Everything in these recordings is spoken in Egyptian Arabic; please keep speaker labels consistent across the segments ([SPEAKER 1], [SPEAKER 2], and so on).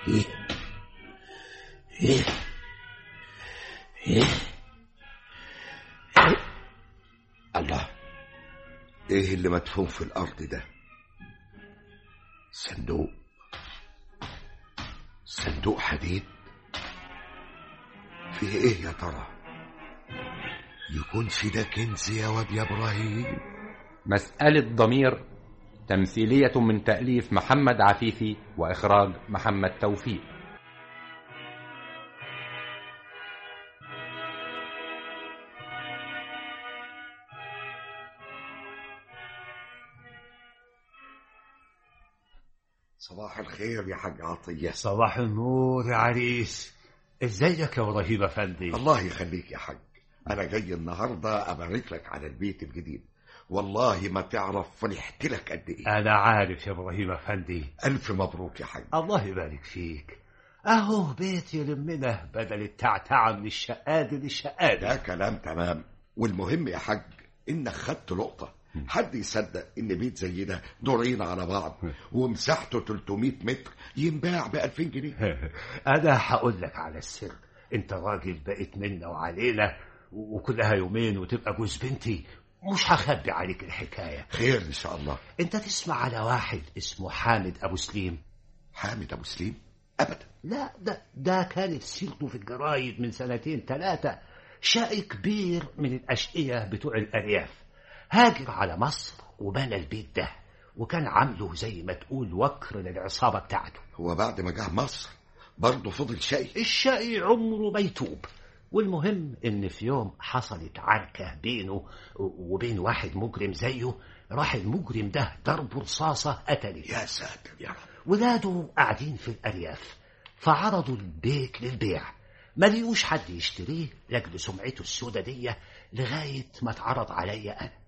[SPEAKER 1] ايه ايه ايه الله ايه اللي مدفون في الارض ده صندوق صندوق حديد فيه ايه يا ترى يكون في ده كنز يا واد يا ابراهيم
[SPEAKER 2] مسألة ضمير تمثيلية من تأليف محمد عفيفي وإخراج محمد توفيق
[SPEAKER 1] صباح الخير يا حاج عطية
[SPEAKER 3] صباح النور يا عريس ازيك يا ابراهيم افندي
[SPEAKER 1] الله يخليك يا حاج انا جاي النهارده ابارك لك على البيت الجديد والله ما تعرف فرحت لك قد ايه
[SPEAKER 3] انا عارف يا ابراهيم افندي
[SPEAKER 1] الف مبروك يا حاج
[SPEAKER 3] الله يبارك فيك اهو بيت يلمنا بدل التعتعه من الشقاد للشقاد
[SPEAKER 1] ده كلام تمام والمهم يا حاج انك خدت لقطه حد يصدق ان بيت زي ده دورين على بعض ومساحته 300 متر ينباع ب 2000 جنيه
[SPEAKER 3] انا هقول لك على السر انت راجل بقيت منا وعلينا وكلها يومين وتبقى جوز بنتي مش هخبي عليك الحكايه
[SPEAKER 1] خير ان شاء الله
[SPEAKER 3] انت تسمع على واحد اسمه حامد ابو سليم
[SPEAKER 1] حامد ابو سليم ابدا
[SPEAKER 3] لا ده ده كانت سيرته في الجرايد من سنتين ثلاثه شقي كبير من الاشقيه بتوع الارياف هاجر على مصر وبنى البيت ده وكان عامله زي ما تقول وكر للعصابة بتاعته
[SPEAKER 1] هو بعد ما جه مصر برضه فضل شقي
[SPEAKER 3] الشقي عمره ما يتوب والمهم ان في يوم حصلت عركة بينه وبين واحد مجرم زيه راح المجرم ده ضرب رصاصة قتله
[SPEAKER 1] يا ساتر يا رب
[SPEAKER 3] ولاده قاعدين في الأرياف فعرضوا البيت للبيع ما لقوش حد يشتريه لاجل سمعته السودة دي لغاية ما اتعرض عليا أنا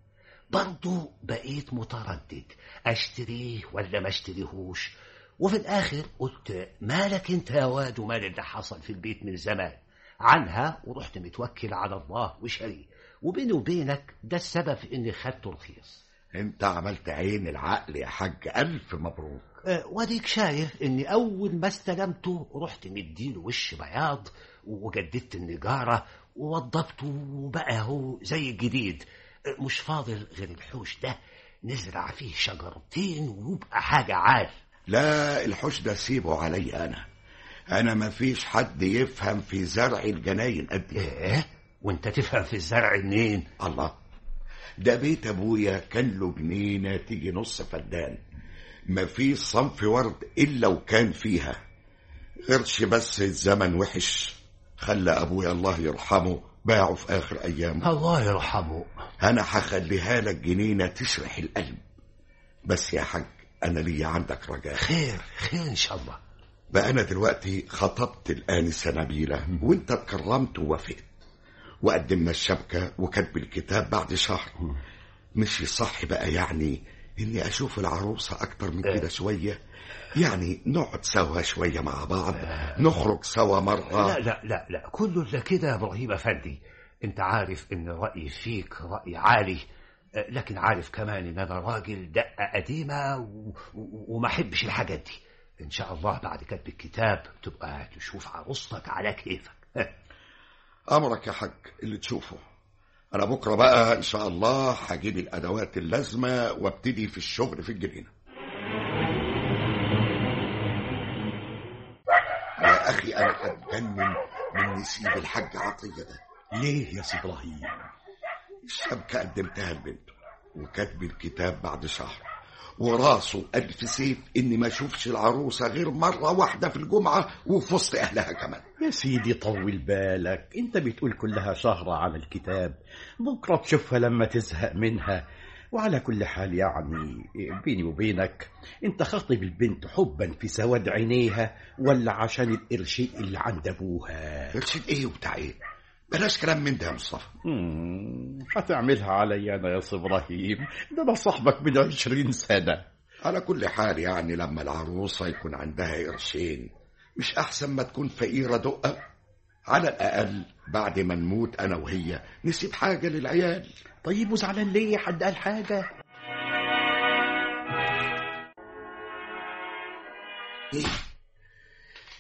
[SPEAKER 3] برضه بقيت متردد اشتريه ولا ما اشتريهوش وفي الاخر قلت مالك انت يا واد ومال اللي حصل في البيت من زمان عنها ورحت متوكل على الله وشاريه وبيني وبينك ده السبب في اني خدته رخيص
[SPEAKER 1] انت عملت عين العقل يا حاج الف مبروك
[SPEAKER 3] أه واديك شايف اني اول ما استلمته رحت مديله وش بياض وجددت النجاره ووضبته وبقى هو زي الجديد مش فاضل غير الحوش ده نزرع فيه شجرتين ويبقى حاجة عال
[SPEAKER 1] لا الحوش ده سيبه علي أنا أنا ما فيش حد يفهم في زرع الجناين قدي
[SPEAKER 3] إيه؟ وانت تفهم في الزرع منين؟
[SPEAKER 1] الله ده بيت أبويا كان له جنينة تيجي نص فدان ما فيش صنف ورد إلا وكان فيها غيرش بس الزمن وحش خلى أبويا الله يرحمه باعه في آخر أيامه
[SPEAKER 3] الله يرحمه
[SPEAKER 1] أنا هخليها لك جنينة تشرح القلب بس يا حاج أنا ليا عندك رجاء
[SPEAKER 3] خير خير إن شاء الله
[SPEAKER 1] بقى أنا دلوقتي خطبت الآنسة نبيلة وأنت اتكرمت ووافقت وقدمنا الشبكة وكتب الكتاب بعد شهر مش صح بقى يعني إني أشوف العروسة أكتر من كده شوية يعني نقعد سوا شوية مع بعض نخرج سوا مرة
[SPEAKER 3] لا لا لا لا كله إلا كده يا إبراهيم أفندي أنت عارف إن رأيي فيك رأي عالي لكن عارف كمان إن أنا راجل دقة قديمة و... و... وما أحبش الحاجات دي إن شاء الله بعد كتب الكتاب تبقى تشوف عروستك على كيفك
[SPEAKER 1] أمرك يا حاج اللي تشوفه أنا بكرة بقى إن شاء الله هجيب الأدوات اللازمة وابتدي في الشغل في الجنينة يا أخي أنا هتجنن من نسيب الحاج عطية ده
[SPEAKER 4] ليه يا سي إبراهيم
[SPEAKER 1] الشبكة قدمتها لبنته وكتب الكتاب بعد شهر وراسه ألف سيف إني ما أشوفش العروسة غير مرة واحدة في الجمعة وفي وسط أهلها كمان
[SPEAKER 4] يا سيدي طول بالك انت بتقول كلها شهرة على الكتاب بكرة تشوفها لما تزهق منها وعلى كل حال يعني بيني وبينك انت خاطب البنت حبا في سواد عينيها ولا عشان القرشين اللي عند ابوها
[SPEAKER 1] قرشين ايه وبتاع ايه بلاش كلام من ده يا مصطفى
[SPEAKER 4] مم، هتعملها علي انا يا سي ابراهيم ده انا صاحبك من عشرين سنة
[SPEAKER 1] على كل حال يعني لما العروسة يكون عندها قرشين مش أحسن ما تكون فقيرة دقة على الأقل بعد ما نموت أنا وهي نسيب حاجة للعيال
[SPEAKER 4] طيب وزعلان ليه حد قال حاجة
[SPEAKER 1] إيه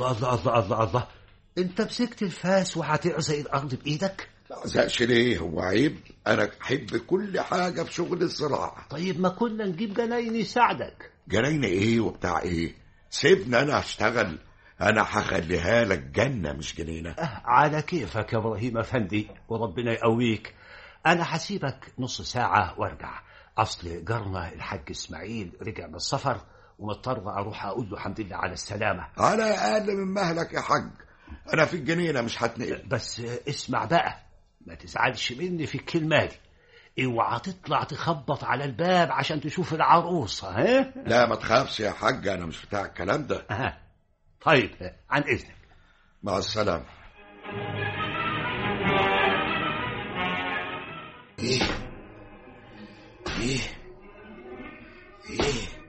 [SPEAKER 3] الله الله الله الله الله انت مسكت الفاس وهتعزق الارض بايدك
[SPEAKER 1] ما أزهقش ليه هو عيب أنا أحب كل حاجة في شغل الزراعة
[SPEAKER 3] طيب ما كنا نجيب جناين يساعدك
[SPEAKER 1] جناين إيه وبتاع إيه سيبني أنا أشتغل أنا هخليها لك جنة مش جنينة
[SPEAKER 3] أه على كيفك يا ابراهيم افندي وربنا يقويك انا هسيبك نص ساعه وارجع اصل جارنا الحاج اسماعيل رجع من السفر ومضطر اروح اقول له الحمد لله على السلامه
[SPEAKER 1] على أقل من مهلك يا حاج أنا في الجنينة مش هتنقل
[SPEAKER 3] بس اسمع بقى ما تزعلش مني في الكلمه دي اوعى تطلع تخبط على الباب عشان تشوف العروسه ها
[SPEAKER 1] لا ما تخافش يا حاج أنا مش بتاع الكلام ده
[SPEAKER 3] أه. طيب عن اذنك
[SPEAKER 1] مع السلامة ايه ايه ايه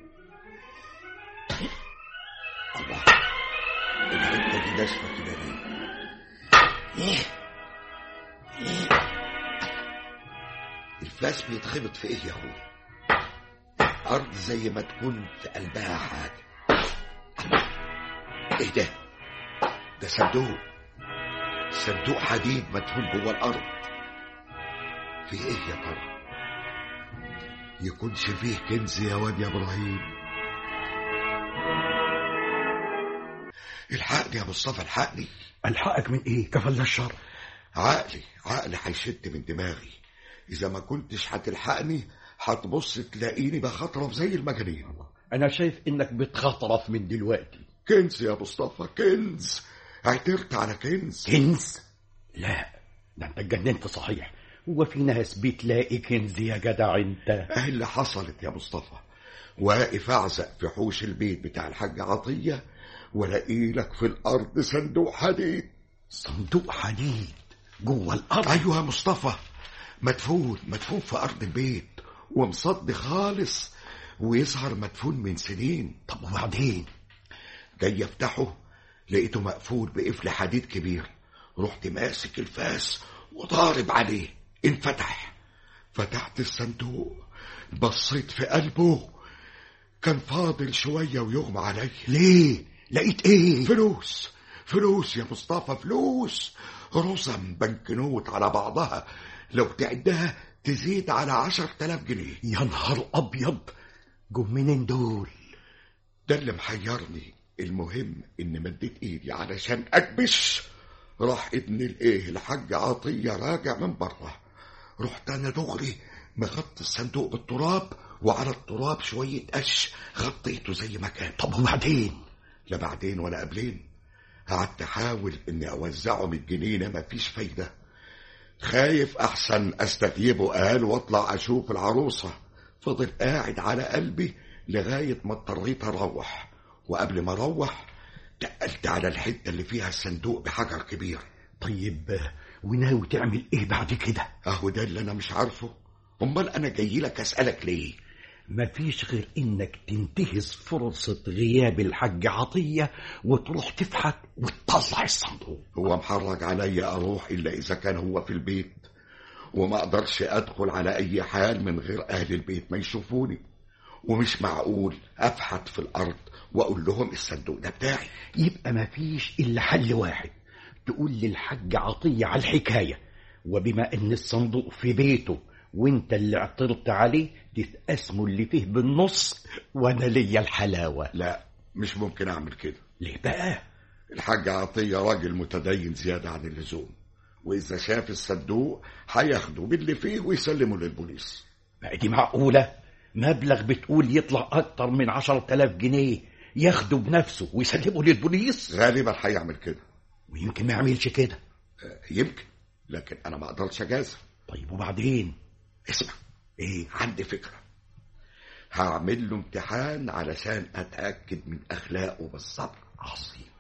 [SPEAKER 1] الله الحته دي ناشفه كده ليه ايه ايه الفاس بيتخبط في ايه يا اخويا الارض زي ما تكون في قلبها حاجه ايه ده ده صندوق صندوق حديد مدفون جوه الارض في ايه يا ترى يكونش فيه كنز يا واد يا ابراهيم الحقني يا مصطفى الحقني
[SPEAKER 4] الحقك من ايه كفل الشر
[SPEAKER 1] عقلي عقلي هيشد من دماغي اذا ما كنتش هتلحقني هتبص تلاقيني بخطرف زي المجانين
[SPEAKER 4] انا شايف انك بتخطرف من دلوقتي
[SPEAKER 1] كنز يا مصطفى كنز اعترت على كنز
[SPEAKER 4] كنز لا ده انت اتجننت صحيح هو في ناس بتلاقي كنز يا جدع انت
[SPEAKER 1] ايه اللي حصلت يا مصطفى واقف اعزق في حوش البيت بتاع الحاج عطيه والاقي لك في الارض صندوق حديد
[SPEAKER 4] صندوق حديد جوه الارض
[SPEAKER 1] ايوه يا مصطفى مدفون مدفون في ارض البيت ومصدي خالص ويظهر مدفون من سنين
[SPEAKER 4] طب وبعدين
[SPEAKER 1] جاي افتحه لقيته مقفول بقفل حديد كبير رحت ماسك الفاس وضارب عليه انفتح فتحت الصندوق بصيت في قلبه كان فاضل شوية ويغمى عليا
[SPEAKER 4] ليه لقيت ايه
[SPEAKER 1] فلوس فلوس يا مصطفى فلوس رسم بنكنوت على بعضها لو تعدها تزيد على عشر تلاف جنيه
[SPEAKER 4] يا نهار ابيض جم منين دول
[SPEAKER 1] ده اللي محيرني المهم ان مديت ايدي علشان اكبش راح ابن الايه الحاج عطية راجع من بره رحت انا دغري مغطي الصندوق بالتراب وعلى التراب شوية قش غطيته زي ما كان
[SPEAKER 4] طب وبعدين
[SPEAKER 1] لا بعدين ولا قبلين قعدت احاول اني اوزعه من الجنينة مفيش فايدة خايف احسن استغيبه قال واطلع اشوف العروسة فضل قاعد على قلبي لغاية ما اضطريت اروح وقبل ما اروح تقلت على الحتة اللي فيها الصندوق بحجر كبير
[SPEAKER 4] طيب وناوي تعمل ايه بعد كده
[SPEAKER 1] اهو ده اللي انا مش عارفه امال انا جاي لك اسالك ليه
[SPEAKER 4] مفيش غير انك تنتهز فرصة غياب الحاج عطية وتروح تفحت وتطلع الصندوق
[SPEAKER 1] هو محرج عليا اروح الا اذا كان هو في البيت وما اقدرش ادخل على اي حال من غير اهل البيت ما يشوفوني ومش معقول افحت في الارض واقول لهم الصندوق ده بتاعي
[SPEAKER 4] يبقى مفيش الا حل واحد تقول للحاج عطية على الحكاية وبما ان الصندوق في بيته وانت اللي اعترضت عليه تتقسموا اللي فيه بالنص وانا ليا الحلاوة
[SPEAKER 1] لا مش ممكن اعمل كده
[SPEAKER 4] ليه بقى
[SPEAKER 1] الحاج عطية راجل متدين زيادة عن اللزوم وإذا شاف الصندوق هياخده باللي فيه ويسلمه للبوليس
[SPEAKER 4] بقى دي معقولة مبلغ بتقول يطلع أكتر من عشرة آلاف جنيه ياخده بنفسه ويسلمه للبوليس
[SPEAKER 1] غالبا هيعمل كده
[SPEAKER 4] ويمكن ما يعملش كده
[SPEAKER 1] آه، يمكن لكن أنا ما أقدرش أجازف
[SPEAKER 4] طيب وبعدين
[SPEAKER 1] اسمع إيه عندي فكرة هعمل له امتحان علشان أتأكد من أخلاقه بالصبر
[SPEAKER 4] عظيم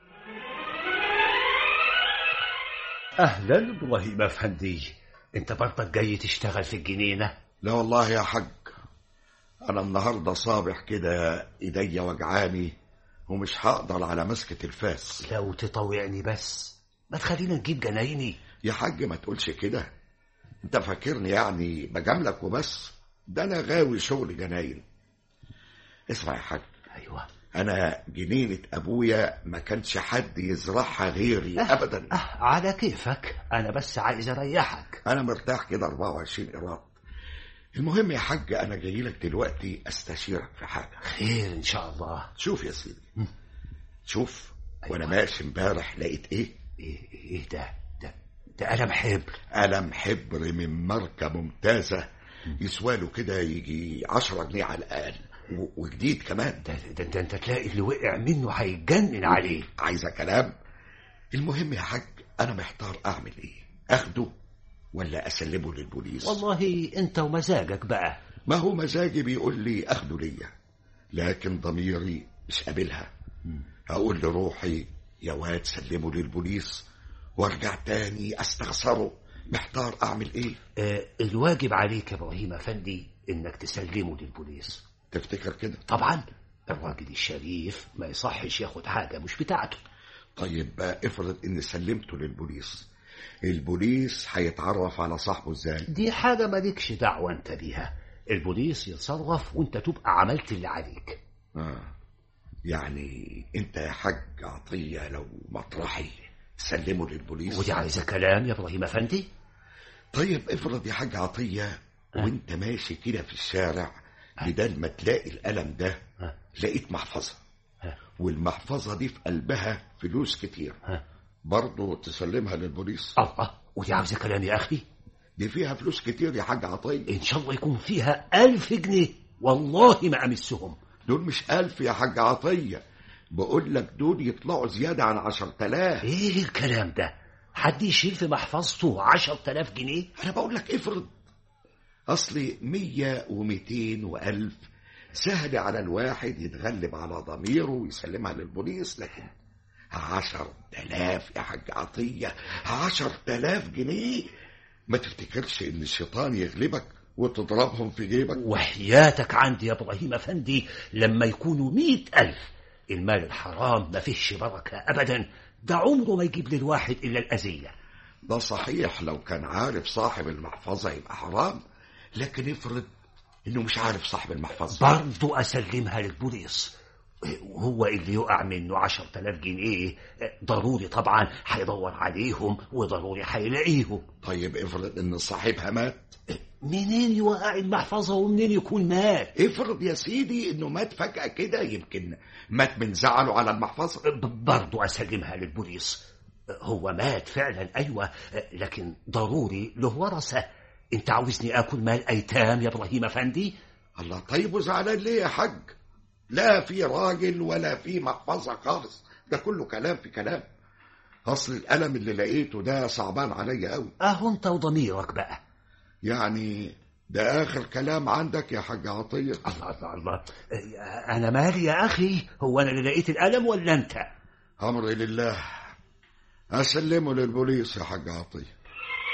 [SPEAKER 3] اهلا ابراهيم افندي انت برضك جاي تشتغل في الجنينه
[SPEAKER 1] لا والله يا حاج أنا النهاردة صابح كده إيديا وجعاني ومش هقدر على مسكة الفاس
[SPEAKER 3] لو تطوعني بس ما تخلينا نجيب جنايني
[SPEAKER 1] يا حاج ما تقولش كده انت فاكرني يعني بجاملك وبس ده انا غاوي شغل جناين اسمع يا حاج
[SPEAKER 3] ايوه
[SPEAKER 1] انا جنينة ابويا ما كانش حد يزرعها غيري ابدا
[SPEAKER 3] أه على كيفك أنا بس عايز أريحك
[SPEAKER 1] انا مرتاح كده 24 قيراط المهم يا حاج انا جاي لك دلوقتي استشيرك في حاجه
[SPEAKER 3] خير إن شاء الله
[SPEAKER 1] شوف يا سيدي شوف وانا ماشي امبارح لقيت ايه
[SPEAKER 3] إيه, إيه ده ده ده قلم حبر
[SPEAKER 1] قلم حبر من ماركه ممتازه يسواله كده يجي 10 جنيه على الاقل و- وجديد كمان
[SPEAKER 3] ده, ده, ده أنت تلاقي اللي وقع منه هيتجنن عليه
[SPEAKER 1] عايزه كلام المهم يا حاج انا محتار اعمل ايه اخده ولا اسلمه للبوليس
[SPEAKER 3] والله أنت ومزاجك بقى
[SPEAKER 1] ما هو مزاجي بيقول لي اخده ليا لكن ضميري مش قابلها هقول لروحي يا واد سلمه للبوليس وارجع تاني استخسره محتار اعمل ايه
[SPEAKER 3] آه الواجب عليك يا إبراهيم أفندي إنك تسلمه للبوليس
[SPEAKER 1] تفتكر كده
[SPEAKER 3] طبعا الراجل الشريف ما يصحش ياخد حاجة مش بتاعته
[SPEAKER 1] طيب بقى افرض اني سلمته للبوليس البوليس هيتعرف على صاحبه ازاي
[SPEAKER 3] دي حاجة مالكش دعوة أنت بيها البوليس يتصرف وأنت تبقى عملت اللي عليك
[SPEAKER 1] آه. يعني انت يا حاج عطية لو مطرحي سلمه للبوليس
[SPEAKER 3] ودي عايزة كلام يا إبراهيم أفندي
[SPEAKER 1] طيب افرض يا حاج عطية وانت ماشي كده في الشارع بدل ما تلاقي القلم ده
[SPEAKER 3] ها.
[SPEAKER 1] لقيت محفظة
[SPEAKER 3] ها.
[SPEAKER 1] والمحفظة دي في قلبها فلوس كتير
[SPEAKER 3] ها.
[SPEAKER 1] برضه تسلمها للبوليس
[SPEAKER 3] الله ودي عاوزة كلام يا أخي
[SPEAKER 1] دي فيها فلوس كتير يا حاج عطية
[SPEAKER 3] إن شاء الله يكون فيها ألف جنيه والله ما أمسهم
[SPEAKER 1] دول مش ألف يا حاج عطية بقول لك دول يطلعوا زيادة عن عشر تلاف
[SPEAKER 3] إيه الكلام ده حد يشيل في محفظته عشر تلاف جنيه
[SPEAKER 1] أنا بقول لك افرض أصلي مية وميتين وألف سهل على الواحد يتغلب على ضميره ويسلمها للبوليس لكن عشر تلاف يا حاج عطية عشر تلاف جنيه ما تفتكرش إن الشيطان يغلبك وتضربهم في جيبك
[SPEAKER 3] وحياتك عندي يا إبراهيم أفندي لما يكونوا مئة ألف المال الحرام ما فيش بركة أبدا ده عمره ما يجيب للواحد إلا الأذية
[SPEAKER 1] ده صحيح لو كان عارف صاحب المحفظة يبقى حرام لكن افرض إنه مش عارف صاحب المحفظة
[SPEAKER 3] برضو أسلمها للبوليس وهو اللي يقع منه عشر تلاف جنيه ضروري طبعا هيدور عليهم وضروري هيلاقيهم
[SPEAKER 1] طيب افرض إن صاحبها مات
[SPEAKER 3] منين يوقع المحفظة ومنين يكون مات
[SPEAKER 1] افرض يا سيدي إنه مات فجأة كده يمكن مات من زعله على المحفظة
[SPEAKER 3] ب- برضو أسلمها للبوليس هو مات فعلا أيوة لكن ضروري له ورثة أنت عاوزني آكل مال أيتام يا إبراهيم أفندي
[SPEAKER 1] الله طيب وزعلان ليه يا حاج لا في راجل ولا في محفظة خالص ده كله كلام في كلام أصل القلم اللي لقيته ده صعبان عليا قوي
[SPEAKER 3] أهو أنت وضميرك بقى
[SPEAKER 1] يعني ده آخر كلام عندك يا حاج عطية
[SPEAKER 3] الله الله الله أنا مالي يا أخي هو أنا اللي لقيت القلم ولا أنت
[SPEAKER 1] أمري لله أسلمه للبوليس يا حاج عطية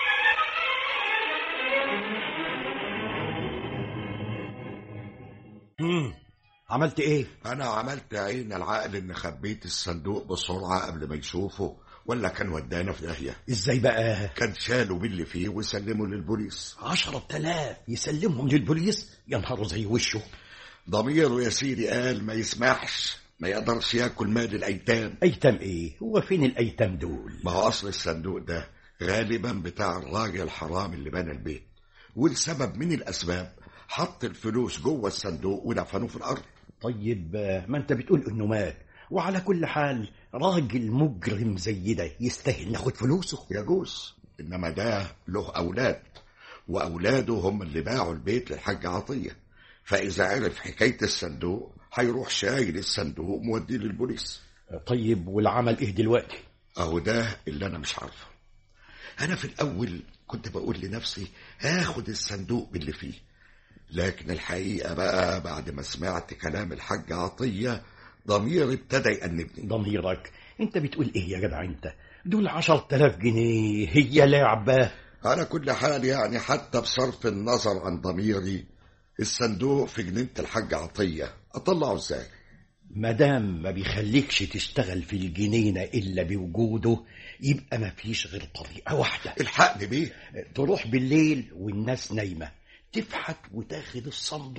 [SPEAKER 4] مم. عملت ايه
[SPEAKER 1] أنا عملت عين العقل إن خبيت الصندوق بسرعة قبل ما يشوفه ولا كان ودانا في داهية
[SPEAKER 4] ازاي بقى
[SPEAKER 1] كان شالوا باللي فيه وسلمه للبوليس
[SPEAKER 4] عشرة تلاف يسلمهم للبوليس يا نهار زي وشه
[SPEAKER 1] ضميره يا سيدي قال ما يسمحش ما يقدرش ياكل مال الأيتام
[SPEAKER 4] ايتام ايه هو فين الايتام دول
[SPEAKER 1] ما هو أصل الصندوق ده غالبا بتاع الراجل الحرام اللي بنى البيت والسبب من الأسباب حط الفلوس جوه الصندوق ودفنوه في الأرض
[SPEAKER 4] طيب آه، ما انت بتقول انه مات وعلى كل حال راجل مجرم زي ده يستاهل ناخد فلوسه
[SPEAKER 1] يجوز إنما ده له أولاد وأولاده هم اللي باعوا البيت للحاج عطية فإذا عرف حكاية الصندوق هيروح شايل الصندوق موديه للبوليس
[SPEAKER 4] طيب والعمل ايه دلوقتي
[SPEAKER 1] أهو ده اللي أنا مش عارفه أنا في الأول كنت بقول لنفسي آخد الصندوق باللي فيه لكن الحقيقة بقى بعد ما سمعت كلام الحاج عطية ضميري ابتدى يأنبني
[SPEAKER 4] ضميرك انت بتقول ايه يا جدع انت دول عشر تلاف جنيه هي لعبة
[SPEAKER 1] على كل حال يعني حتى بصرف النظر عن ضميري الصندوق في جنينة الحاج عطية أطلعه إزاي
[SPEAKER 4] مدام ما بيخليكش تشتغل في الجنينة إلا بوجوده يبقى ما فيش غير طريقة واحدة
[SPEAKER 1] الحقني بيه
[SPEAKER 4] تروح بالليل والناس نايمة تفحت وتاخد الصندوق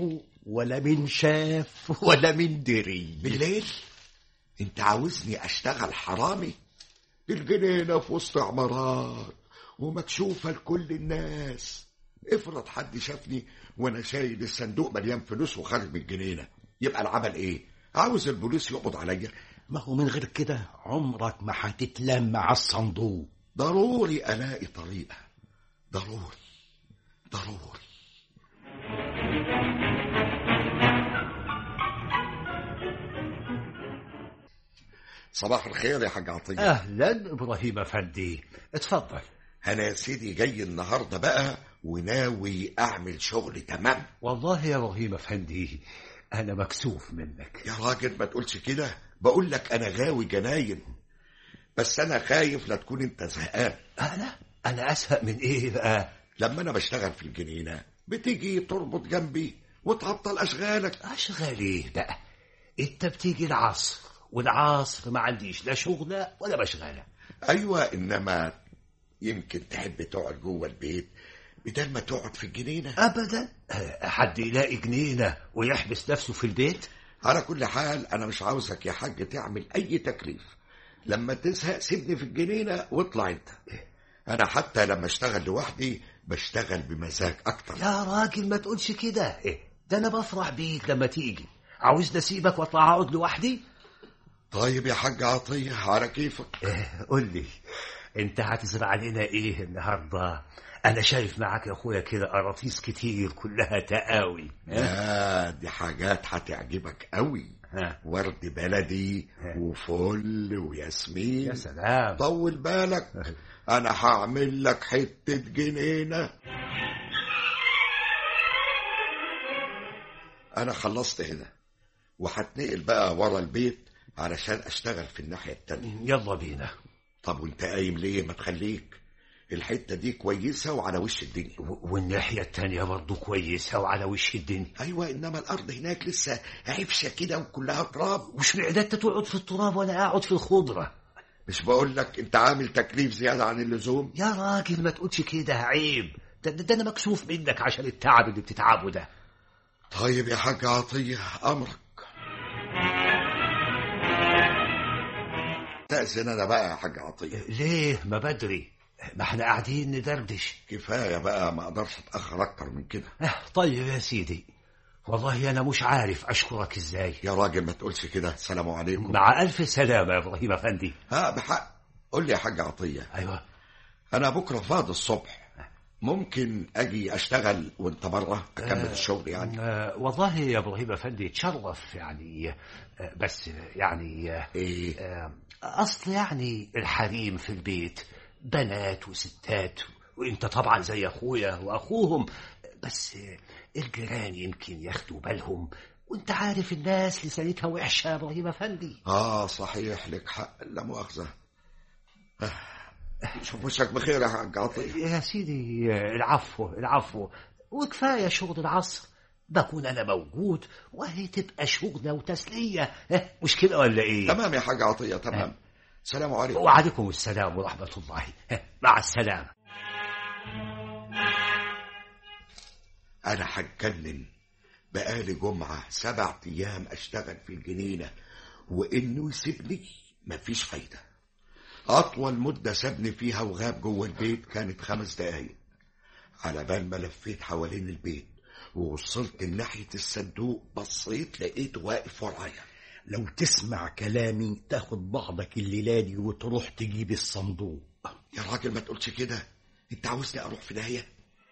[SPEAKER 4] ولا من شاف ولا من دري
[SPEAKER 1] بالليل انت عاوزني اشتغل حرامي الجنينة في وسط عمارات ومكشوفة لكل الناس افرض حد شافني وانا شايل الصندوق مليان فلوس وخارج من الجنينة يبقى العمل ايه عاوز البوليس يقبض عليا
[SPEAKER 4] ما هو من غير كده عمرك ما هتتلام مع الصندوق
[SPEAKER 1] ضروري الاقي طريقة ضروري ضروري صباح الخير يا حاج عطية
[SPEAKER 3] اهلا ابراهيم افندي اتفضل
[SPEAKER 1] انا يا سيدي جاي النهارده بقى وناوي اعمل شغل تمام
[SPEAKER 3] والله يا ابراهيم افندي انا مكسوف منك
[SPEAKER 1] يا راجل ما تقولش كده بقول لك انا غاوي جناين بس انا خايف لا تكون انت زهقان
[SPEAKER 3] انا انا ازهق من ايه بقى
[SPEAKER 1] لما انا بشتغل في الجنينه بتيجي تربط جنبي وتعطل اشغالك
[SPEAKER 3] اشغال ايه بقى انت بتيجي العصر والعصر ما عنديش لا شغله ولا بشغله
[SPEAKER 1] ايوه انما يمكن تحب تقعد جوه البيت بدل ما تقعد في الجنينه
[SPEAKER 3] ابدا حد يلاقي جنينه ويحبس نفسه في البيت
[SPEAKER 1] على كل حال انا مش عاوزك يا حاج تعمل اي تكليف لما تزهق سيبني في الجنينه واطلع انت انا حتى لما اشتغل لوحدي بشتغل بمزاج اكتر
[SPEAKER 3] يا راجل ما تقولش كده ده انا بفرح بيك لما تيجي عاوزني اسيبك واطلع اقعد لوحدي
[SPEAKER 1] طيب يا حاج عطيه على كيفك
[SPEAKER 3] قول لي انت هتزرع علينا ايه النهارده انا شايف معاك يا اخويا كده قراطيس كتير كلها تقاوي
[SPEAKER 1] لا دي حاجات هتعجبك قوي
[SPEAKER 3] ها.
[SPEAKER 1] ورد بلدي وفل وياسمين
[SPEAKER 3] يا سلام
[SPEAKER 1] طول بالك انا هعمل لك حته جنينه انا خلصت هنا وهتنقل بقى ورا البيت علشان اشتغل في الناحيه التانية
[SPEAKER 3] يلا بينا
[SPEAKER 1] طب وانت قايم ليه ما تخليك الحته دي كويسه وعلى وش الدنيا
[SPEAKER 3] و- والناحية التانية برضه كويسة وعلى وش الدنيا
[SPEAKER 1] ايوه انما الارض هناك لسه عفشه كده وكلها تراب
[SPEAKER 3] مش معنى انت تقعد في التراب وانا اقعد في الخضرة
[SPEAKER 1] مش بقول لك انت عامل تكليف زياده عن اللزوم
[SPEAKER 3] يا راجل ما تقولش كده عيب ده, ده, ده انا مكسوف منك عشان التعب اللي بتتعبه ده
[SPEAKER 1] طيب يا حاج عطيه امرك تأذن انا بقى يا حاج عطيه
[SPEAKER 3] ليه ما بدري ما احنا قاعدين ندردش
[SPEAKER 1] كفايه بقى ما اقدرش اتاخر اكتر من كده
[SPEAKER 3] اه طيب يا سيدي والله انا مش عارف اشكرك ازاي
[SPEAKER 1] يا راجل ما تقولش كده السلام عليكم
[SPEAKER 3] مع الف سلامة يا ابراهيم افندي
[SPEAKER 1] ها بحق قول لي يا حاج عطيه
[SPEAKER 3] ايوه
[SPEAKER 1] انا بكره فاضي الصبح ممكن اجي اشتغل وانت بره اكمل الشغل يعني
[SPEAKER 3] آه والله يا ابراهيم افندي تشرف يعني آه بس يعني آه
[SPEAKER 1] ايه
[SPEAKER 3] آه، أصل يعني الحريم في البيت بنات وستات وانت طبعا زي اخويا واخوهم بس الجيران يمكن ياخدوا بالهم وانت عارف الناس لسانتها وحشه يا ابراهيم افندي
[SPEAKER 1] اه صحيح لك حق لا مؤاخذه آه، شوف وشك بخير يا حاج عطيه
[SPEAKER 3] يا سيدي العفو العفو وكفايه شغل العصر بكون انا موجود وهي تبقى شغله وتسليه اه، مش كده ولا ايه
[SPEAKER 1] تمام يا حاج عطيه تمام سلام عليكم
[SPEAKER 3] وعليكم السلام ورحمه الله اه، مع السلامه
[SPEAKER 1] انا هتكلم بقالي جمعه سبع ايام اشتغل في الجنينه وانه يسيبني مفيش فايده اطول مده سابني فيها وغاب جوه البيت كانت خمس دقايق على بال ما لفيت حوالين البيت ووصلت لناحيه الصندوق بصيت لقيته واقف ورايا
[SPEAKER 4] لو تسمع كلامي تاخد بعضك الليلة دي وتروح تجيب الصندوق
[SPEAKER 1] يا راجل ما تقولش كده انت عاوزني اروح في داهيه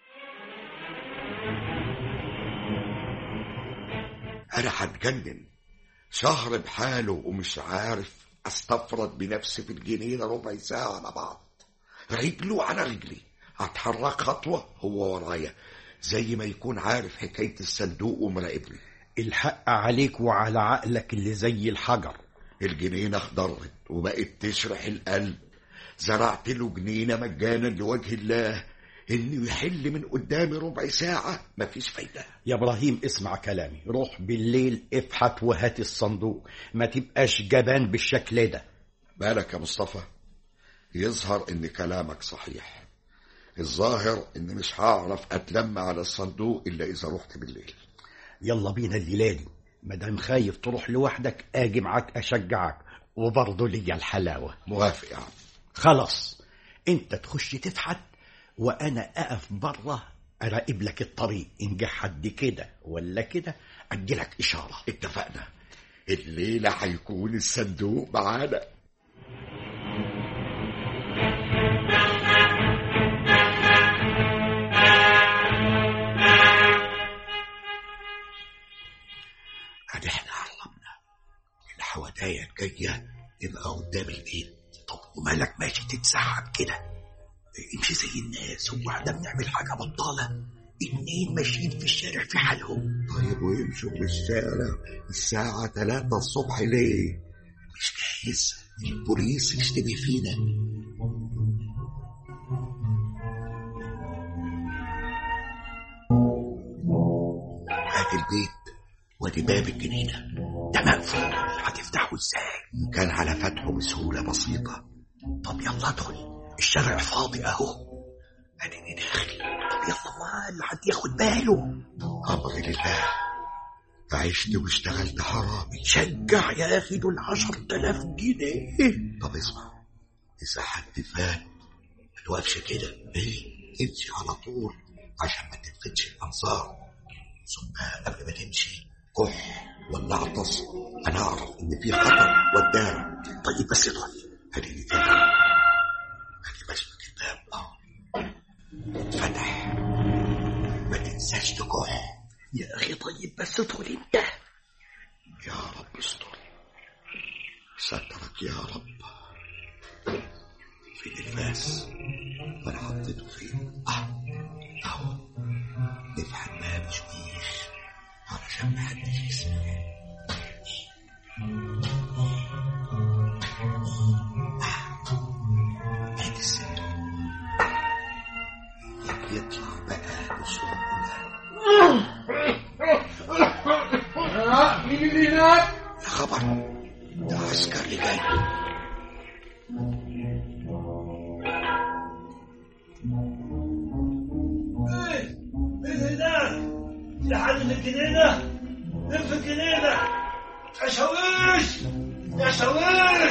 [SPEAKER 1] انا هتجنن شهر بحاله ومش عارف استفرد بنفسي في الجنينه ربع ساعه على بعض رجله على رجلي اتحرك خطوه هو ورايا زي ما يكون عارف حكايه الصندوق ومراقبني
[SPEAKER 4] الحق عليك وعلى عقلك اللي زي الحجر
[SPEAKER 1] الجنينة اخضرت وبقت تشرح القلب زرعت له جنينة مجانا لوجه الله انه يحل من قدامي ربع ساعة مفيش فايدة
[SPEAKER 4] يا ابراهيم اسمع كلامي روح بالليل افحت وهات الصندوق ما تبقاش جبان بالشكل ده
[SPEAKER 1] بالك يا مصطفى يظهر ان كلامك صحيح الظاهر ان مش هعرف اتلم على الصندوق الا اذا رحت بالليل
[SPEAKER 4] يلا بينا الليلة دي مادام خايف تروح لوحدك اجي معاك اشجعك وبرضه ليا الحلاوة
[SPEAKER 1] موافق يا عم
[SPEAKER 4] خلاص انت تخش تفحت وانا اقف بره اراقب لك الطريق ان جه حد كده ولا كده اديلك اشاره
[SPEAKER 1] اتفقنا الليلة هيكون الصندوق معانا
[SPEAKER 3] ادي احنا قربنا الحوادايه الجايه تبقى قدام البيت طب ومالك ماشي تتسحب كده امشي زي الناس هو احنا بنعمل حاجه بطاله اتنين ماشيين في الشارع في حالهم
[SPEAKER 1] طيب ويمشوا في الشارع الساعة 3 الصبح ليه؟
[SPEAKER 3] مش جايز البوليس يشتبه فينا هات البيت وادي باب الجنينة ده مقفول هتفتحه ازاي؟
[SPEAKER 1] كان على فتحه بسهولة بسيطة
[SPEAKER 3] طب يلا ادخل الشارع فاضي اهو اديني داخل طب يلا ما اللي حد ياخد باله
[SPEAKER 1] أمر لله عشت واشتغلت حرامي
[SPEAKER 3] شجع يا اخي دول عشر تلاف جنيه
[SPEAKER 1] طب اسمع إذا حد فات
[SPEAKER 3] ما توقفش كده
[SPEAKER 1] ايه امشي على طول عشان ما تلفتش الأنظار ثم قبل ما تمشي كح ولا اعطس أنا أعرف إن في خطر قدام
[SPEAKER 3] طيب بس ادخل
[SPEAKER 1] هديني كده هدي بسمة الباب أهو فتح ما تنساش تكح
[SPEAKER 3] يا اخي طيب بس ادخل انت
[SPEAKER 1] يا رب استر سترك يا رب فين الفاس انا حطيته فين اه اهو نفتح الباب شويش علشان محدش يسمع آه. ادي السر يطلع بقى بسهوله
[SPEAKER 5] مين اللي هناك؟
[SPEAKER 1] يا خبر ده عسكري جاي
[SPEAKER 5] ايه مين هناك؟ في حد في الجنينة؟ مين في الجنينة؟ يا شاويش يا شاويش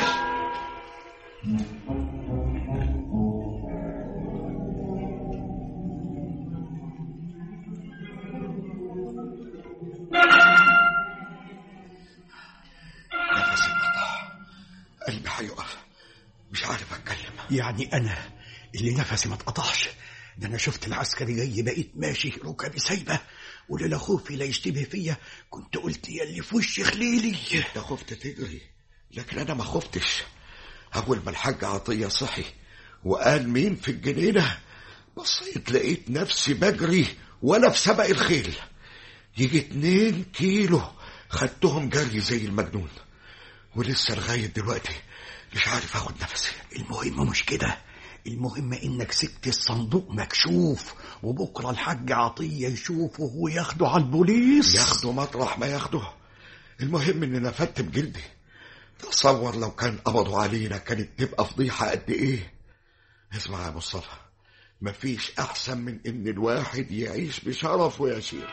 [SPEAKER 1] نفسي انقطع قلبي هيقف مش عارف اتكلم
[SPEAKER 4] يعني انا اللي نفسي ما اتقطعش ده انا شفت العسكري جاي بقيت ماشي ركبي سايبه ولولا خوفي لا يشتبه فيا كنت قلت يا اللي في وشي خليلي
[SPEAKER 1] انت خفت تجري لكن انا ما خفتش اول ما الحاج عطيه صحي وقال مين في الجنينه بصيت لقيت نفسي بجري وانا في سبق الخيل يجي اتنين كيلو خدتهم جري زي المجنون ولسه لغايه دلوقتي مش عارف اخد نفسي
[SPEAKER 4] المهم مش كده المهم انك سبت الصندوق مكشوف وبكره الحاج عطيه يشوفه وياخده على البوليس
[SPEAKER 1] ياخده مطرح ما ياخده المهم اني نفدت بجلدي تصور لو كان قبضوا علينا كانت تبقى فضيحة قد ايه اسمع يا مصطفى مفيش احسن من ان الواحد يعيش بشرف ويا شيخ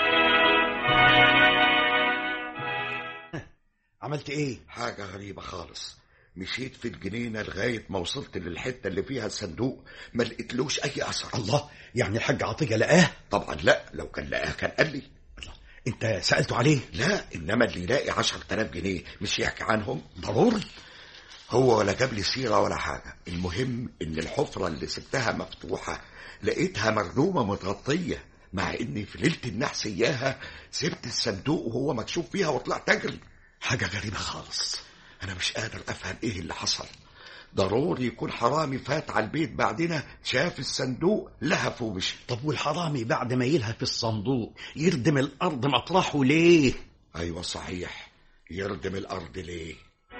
[SPEAKER 4] عملت ايه
[SPEAKER 1] حاجة غريبة خالص مشيت في الجنينة لغاية ما وصلت للحتة اللي فيها الصندوق ما لقيتلوش أي أثر
[SPEAKER 4] الله يعني الحاج عطيه لقاه
[SPEAKER 1] طبعا لا لو كان لقاه كان قال لي
[SPEAKER 4] الله انت سالته عليه
[SPEAKER 1] لا إنما اللي يلاقي عشر تلاف جنيه مش يحكي عنهم
[SPEAKER 4] ضروري
[SPEAKER 1] هو ولا جاب لي سيرة ولا حاجة المهم إن الحفرة اللي سبتها مفتوحة لقيتها مردومة متغطية مع إني في ليلة النحس إياها سبت الصندوق وهو مكشوف فيها وطلعت أجري
[SPEAKER 4] حاجه غريبه خالص
[SPEAKER 1] أنا مش قادر أفهم إيه اللي حصل ضروري يكون حرامي فات على البيت بعدنا شاف الصندوق لهف ومشي
[SPEAKER 4] طب والحرامي بعد ما يلهى في الصندوق يردم الارض مطرحه ليه
[SPEAKER 1] أيوة صحيح يردم الأرض ليه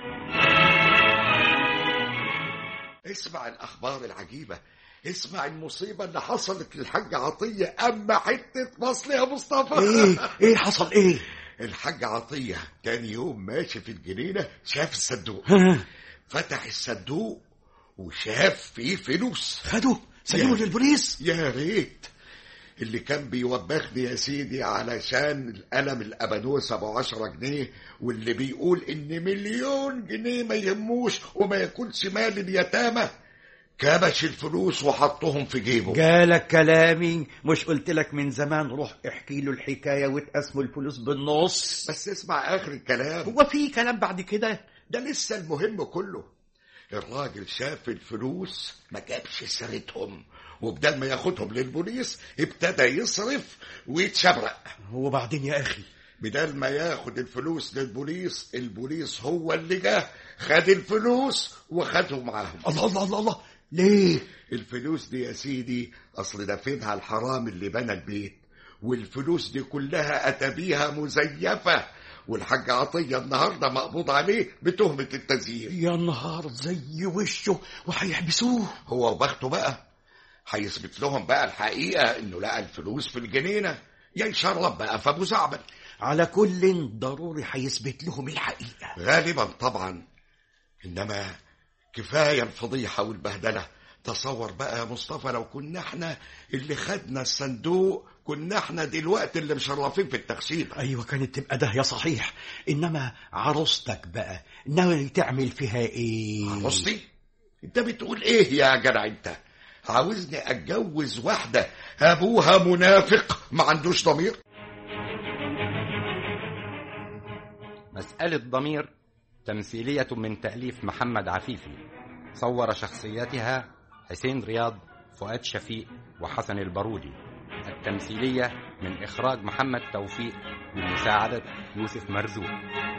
[SPEAKER 1] اسمع الأخبار العجيبة اسمع المصيبة اللي حصلت للحاج عطية أما حتة فصل يا مصطفى
[SPEAKER 4] ايه ايه حصل ايه
[SPEAKER 1] الحاج عطية كان يوم ماشي في الجنينة شاف الصندوق
[SPEAKER 4] ها،
[SPEAKER 1] فتح الصندوق وشاف فيه فلوس
[SPEAKER 4] خدوا سلموا
[SPEAKER 1] يا.
[SPEAKER 4] للبوليس
[SPEAKER 1] يا ريت اللي كان بيوبخني يا سيدي علشان القلم الأبانوس أبو عشرة جنيه واللي بيقول إن مليون جنيه ما يهموش وما يكونش مال اليتامى كبش الفلوس وحطهم في جيبه
[SPEAKER 4] جالك كلامي مش قلت لك من زمان روح احكي له الحكاية وتقسموا الفلوس بالنص
[SPEAKER 1] بس اسمع آخر الكلام
[SPEAKER 4] هو في كلام بعد كده
[SPEAKER 1] ده لسه المهم كله الراجل شاف الفلوس ما جابش سيرتهم وبدل ما ياخدهم للبوليس ابتدى يصرف ويتشبرق
[SPEAKER 4] وبعدين يا أخي
[SPEAKER 1] بدل ما ياخد الفلوس للبوليس البوليس هو اللي جه خد الفلوس وخدهم معاهم
[SPEAKER 4] الله الله الله الله ليه
[SPEAKER 1] الفلوس دي يا سيدي اصل دافنها الحرام اللي بنى البيت والفلوس دي كلها اتى بيها مزيفه والحاج عطيه النهارده مقبوض عليه بتهمه التزييف
[SPEAKER 4] يا نهار زي وشه وهيحبسوه
[SPEAKER 1] هو وبخته بقى هيثبت لهم بقى الحقيقه انه لقى الفلوس في الجنينه يا يشرب بقى في ابو زعبل
[SPEAKER 4] على كل ضروري هيثبت لهم الحقيقة
[SPEAKER 1] غالبا طبعا انما كفايه الفضيحه والبهدله تصور بقى يا مصطفى لو كنا احنا اللي خدنا الصندوق كنا احنا دلوقتي اللي مشرفين في التخسيد
[SPEAKER 4] أيوة كانت تبقى ده يا صحيح إنما عروستك بقى ناوي تعمل فيها إيه
[SPEAKER 1] عروستي انت بتقول ايه يا جدع انت عاوزني اتجوز واحده ابوها منافق ما عندوش ضمير
[SPEAKER 2] مسألة ضمير تمثيلية من تأليف محمد عفيفي صور شخصياتها حسين رياض فؤاد شفيق وحسن البارودي التمثيلية من إخراج محمد توفيق بمساعدة يوسف مرزوق